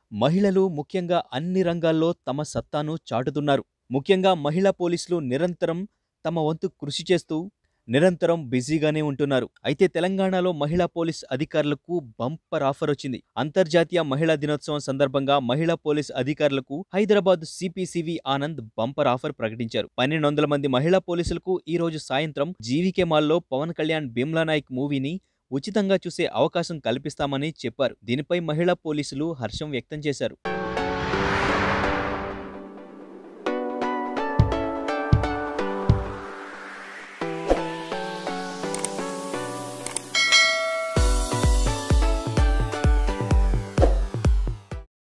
మహిళలు ముఖ్యంగా అన్ని రంగాల్లో తమ సత్తాను చాటుతున్నారు ముఖ్యంగా మహిళా పోలీసులు నిరంతరం తమ వంతు కృషి చేస్తూ నిరంతరం బిజీగానే ఉంటున్నారు అయితే తెలంగాణలో మహిళా పోలీస్ అధికారులకు బంపర్ ఆఫర్ వచ్చింది అంతర్జాతీయ మహిళా దినోత్సవం సందర్భంగా మహిళా పోలీస్ అధికారులకు Hyderabad CP C V Anand bumper offer ప్రకటించారు పన్నెండు వందల మంది మహిళా పోలీసులకు ఈ రోజు సాయంత్రం జీవికే మాల్లో పవన్ కళ్యాణ్ భీమ్లా నాయక్ మూవీని ఉచితంగా చూసే అవకాశం కల్పిస్తామని చెప్పారు దీనిపై మహిళా పోలీసులు హర్షం వ్యక్తం చేశారు